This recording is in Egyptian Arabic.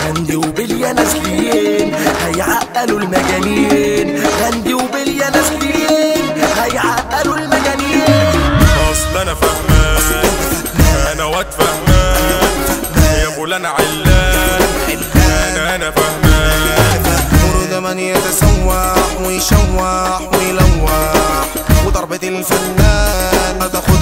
غندي وبليا نازلين هيعقلوا المجانين غندي وبليا نازلين هيعقلوا المجانين اصل انا فهمان انا واد فهمان يا مولانا علان انا انا فهمان برد من يتسوح ويشوح ويلوح وضربة الفنان تدخل